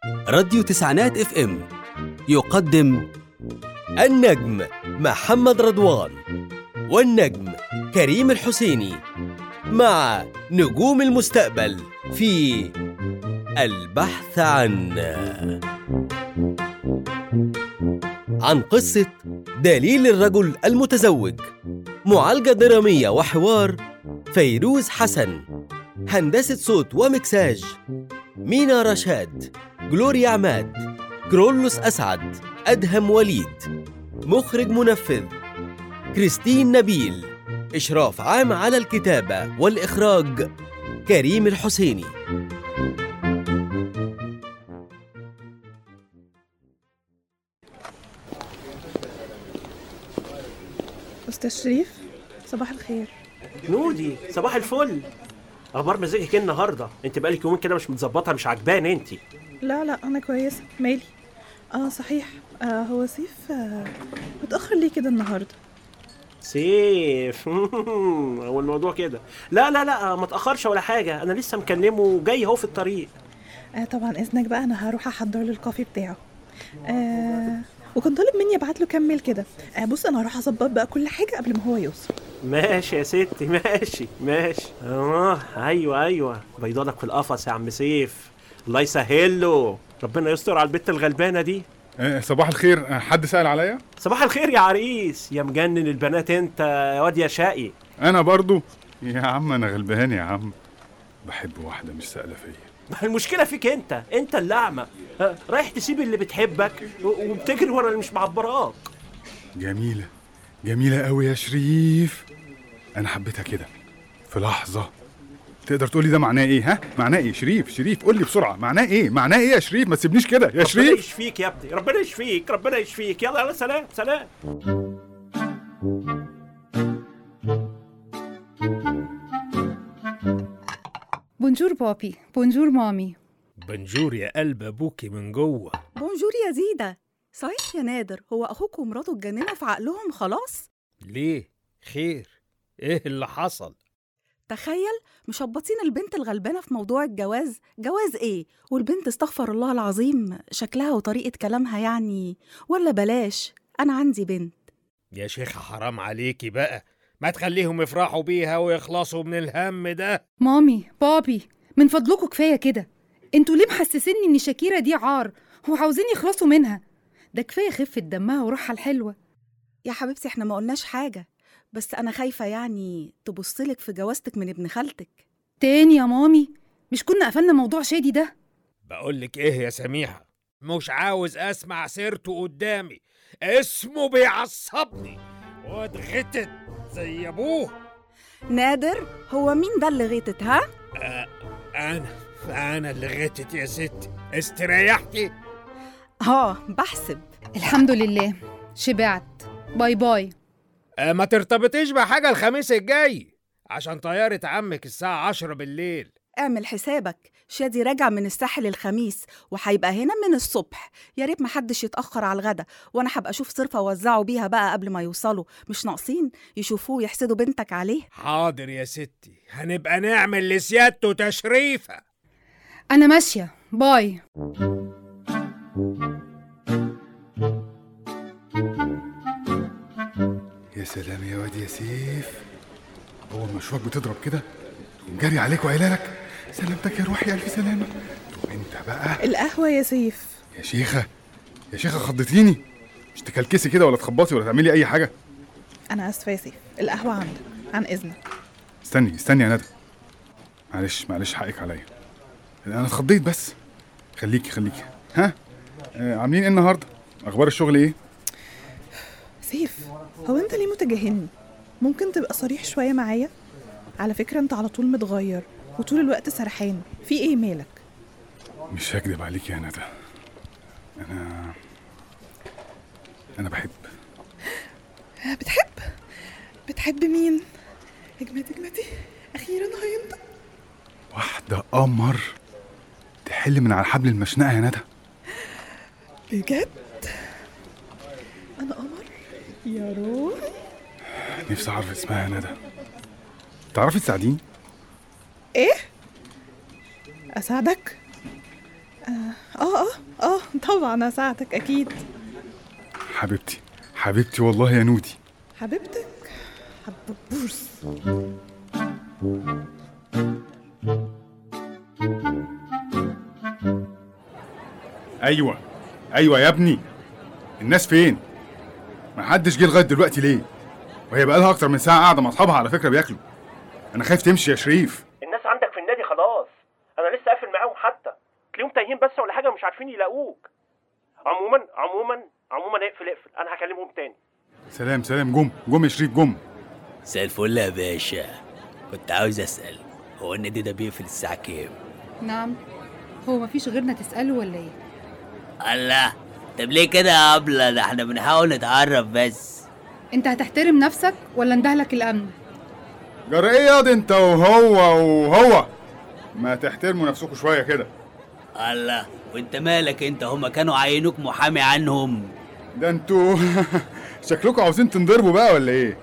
راديو تسعينات اف ام يقدم النجم محمد رضوان والنجم كريم الحسيني مع نجوم المستقبل في البحث عن عن قصة دليل الرجل المتزوج معالجة درامية وحوار فيروز حسن هندسة صوت ومكساج مينا رشاد جلوريا عماد كرولوس أسعد أدهم وليد مخرج منفذ كريستين نبيل إشراف عام على الكتابة والإخراج كريم الحسيني أستاذ شريف صباح الخير نودي صباح الفل اخبار مزاجك ايه النهارده انت بقالك يومين كده مش متظبطه مش عجبان انت لا لا أنا كويسة مالي اه صحيح آه هو سيف آه متأخر ليه كده النهاردة سيف هو الموضوع كده لا لا لا ما تاخرش ولا حاجه انا لسه مكلمه وجاي اهو في الطريق آه طبعا إذنك بقى أنا هروح أحضر له الكافي بتاعه آه وكان طالب مني ابعت له كام ميل كده آه بص انا هروح اظبط بقى كل حاجه قبل ما هو يوصل ماشي يا ستي ماشي ماشي اه ايوه ايوه بيضلك في القفص يا عم سيف الله يسهل له ربنا يستر على البت الغلبانه دي آه، صباح الخير آه، حد سأل عليا صباح الخير يا عريس يا مجنن البنات انت يا واد يا شقي انا برضو يا عم انا غلبان يا عم بحب واحدة مش سائلة فيا المشكله فيك انت انت اللي اعمى ها، رايح تسيب اللي بتحبك و- وبتجري ورا اللي مش معبراك جميلة جميلة قوي يا شريف انا حبيتها كده في لحظة تقدر تقولي ده معناه ايه ها معناه ايه شريف شريف قول لي بسرعة معناه ايه معناه ايه يا شريف ما تسيبنيش كده يا ربنا شريف يشفيك يا ابني ربنا يشفيك ربنا يشفيك يلا يلا سلام سلام بونجور بابي بونجور مامي بنجور يا قلب ابوكي من جوه بونجور يا زيدة صحيح يا نادر هو أخوك ومراته اتجننوا في عقلهم خلاص ليه خير ايه اللي حصل تخيل مشبطين البنت الغلبانة في موضوع الجواز جواز ايه والبنت استغفر الله العظيم شكلها وطريقة كلامها يعني ولا بلاش أنا عندي بنت يا شيخة حرام عليكي بقى ما تخليهم يفرحوا بيها ويخلصوا من الهم ده مامي بابي من فضلكم كفايه كده انتوا ليه محسسيني ان شاكيرا دي عار وعاوزين يخلصوا منها ده كفايه خفه دمها وروحها الحلوه يا حبيبتي احنا ما قلناش حاجة بس أنا خايفة يعني تبصلك في جوازتك من ابن خالتك تاني يا مامي مش كنا قفلنا موضوع شادي ده بقولك ايه يا سميحة مش عاوز اسمع سيرته قدامي اسمه بيعصبني واتغتت زي ابوه نادر هو مين ده اللي غيتت ها؟ انا انا اللي غتت يا ستي استريحتي اه بحسب الحمد لله شبعت باي باي أه، ما ترتبطيش بحاجة الخميس الجاي عشان طيارة عمك الساعة عشرة بالليل اعمل حسابك شادي راجع من الساحل الخميس وهيبقى هنا من الصبح يا ريت محدش يتاخر على الغدا وانا هبقى اشوف صرفه اوزعه بيها بقى قبل ما يوصلوا مش ناقصين يشوفوه ويحسدوا بنتك عليه حاضر يا ستي هنبقى نعمل لسيادته تشريفة انا ماشيه باي يا سلام يا واد يا سيف اول ما اشوفك بتضرب كده تقوم جري عليك وقايله لك سلامتك يا روحي الف سلامه تقوم انت بقى القهوه يا سيف يا شيخه يا شيخه خضتيني مش تكلكسي كده ولا تخبطي ولا تعملي اي حاجه انا اسفه يا سيف القهوه عندك عن اذنك استني استني يا ندى معلش معلش حقك عليا انا اتخضيت بس خليكي خليكي ها آه عاملين ايه النهارده اخبار الشغل ايه سيف هو انت ليه متجاهلني ممكن تبقى صريح شويه معايا على فكره انت على طول متغير وطول الوقت سرحان في ايه مالك مش هكدب عليك يا ندى انا انا بحب بتحب بتحب مين اجمدي اجمدي اخيرا هينطق واحده قمر تحل من على حبل المشنقه يا ندى بجد انا قمر يا روح نفسي اعرف اسمها يا ندى تعرفي تساعديني ايه اساعدك اه اه اه طبعا اساعدك اكيد حبيبتي حبيبتي والله يا نودي حبيبتك حبوس ايوه ايوه يا ابني الناس فين ما حدش جه لغايه دلوقتي ليه وهي بقالها اكتر من ساعه قاعده مع اصحابها على فكره بياكلوا انا خايف تمشي يا شريف الناس عندك في النادي خلاص انا لسه قافل معاهم حتى تلاقيهم تايهين بس ولا حاجه مش عارفين يلاقوك عموما عموما عموما اقفل اقفل انا هكلمهم تاني سلام سلام جم جم يا شريف جم مساء الفل يا باشا كنت عاوز اسال هو النادي ده بيقفل الساعه كام نعم هو مفيش غيرنا تسأله ولا ايه الله طب ليه كده يا ابله ده احنا بنحاول نتعرف بس انت هتحترم نفسك ولا اندهلك الامن جرى ايه ياض انت وهو وهو ما تحترموا نفسكم شويه كده الله وانت مالك انت هما كانوا عينوك محامي عنهم ده انتوا شكلكم عاوزين تنضربوا بقى ولا ايه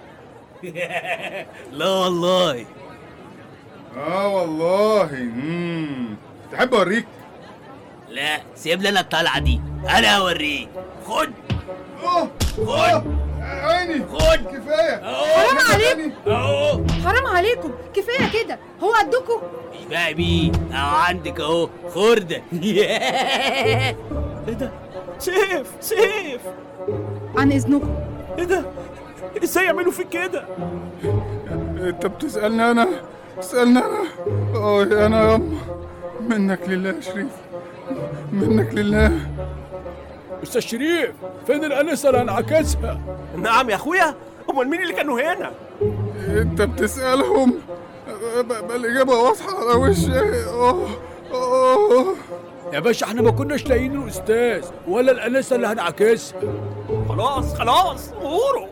لا والله اه والله امم تحب اوريك لا سيب لنا الطلعه دي انا اوريك خد اه اه عيني خد كفايه حرام عليكم اهو حرام عليكم كفايه كده هو قدكم مش بقى بيه اهو عندك اهو خرده ايه ده سيف سيف عن اذنكم ايه ده ازاي يعملوا فيك كده انت بتسالني انا تسالني انا اه انا يا أما. منك لله يا شريف منك لله استاذ شريف فين الانسه اللي هنعكسها نعم يا اخويا امال مين اللي كانوا هنا انت بتسالهم ب- ب- الاجابه واضحه على وشي اه اه يا باشا احنا ما كناش لاقيين الاستاذ ولا الانسه اللي هنعكسها خلاص خلاص غوروا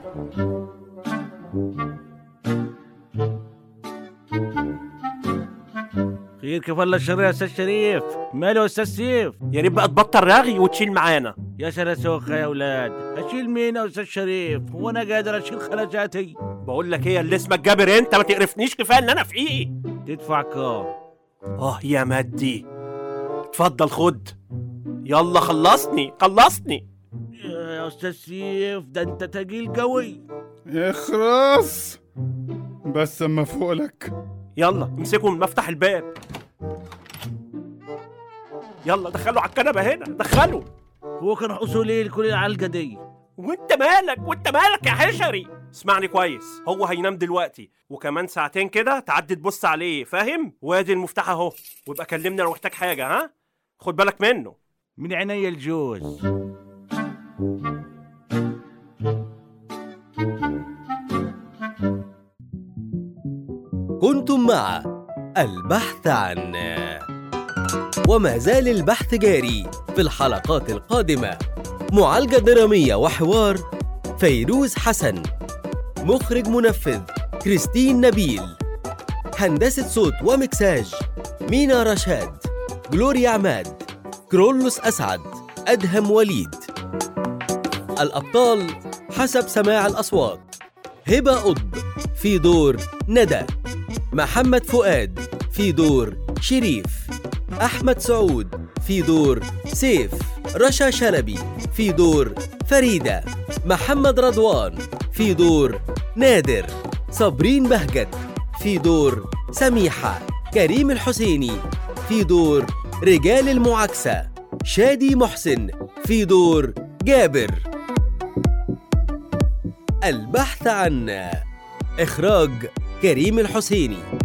خير كيف الله الشر يا استاذ شريف ماله يا استاذ سيف يا ريت بقى تبطل رغي وتشيل معانا يا سنة سوخة يا اولاد اشيل مين يا استاذ شريف هو انا قادر اشيل خلجاتي بقول لك ايه اللي اسمك جابر انت ما تقرفنيش كفايه ان انا في ايه تدفع كام اه يا مادي اتفضل خد يلا خلصني خلصني يا استاذ سيف ده انت تقيل قوي اخرس بس اما فوق لك يلا امسكوا من مفتح الباب يلا دخلوا على الكنبه هنا دخلوا هو كان حصول ايه لكل العلقه دي وانت مالك وانت مالك يا حشري اسمعني كويس هو هينام دلوقتي وكمان ساعتين كده تعدي تبص عليه فاهم وادي المفتاح اهو ويبقى كلمني لو محتاج حاجه ها خد بالك منه من عينيا الجوز كنتم مع البحث عن وما زال البحث جاري في الحلقات القادمة معالجة درامية وحوار فيروز حسن مخرج منفذ كريستين نبيل هندسة صوت ومكساج مينا رشاد جلوريا عماد كرولوس أسعد أدهم وليد الأبطال حسب سماع الأصوات هبة قطب في دور ندى محمد فؤاد في دور شريف أحمد سعود في دور سيف رشا شلبي في دور فريدة محمد رضوان في دور نادر صابرين بهجت في دور سميحة كريم الحسيني في دور رجال المعاكسة شادي محسن في دور جابر البحث عن إخراج كريم الحسيني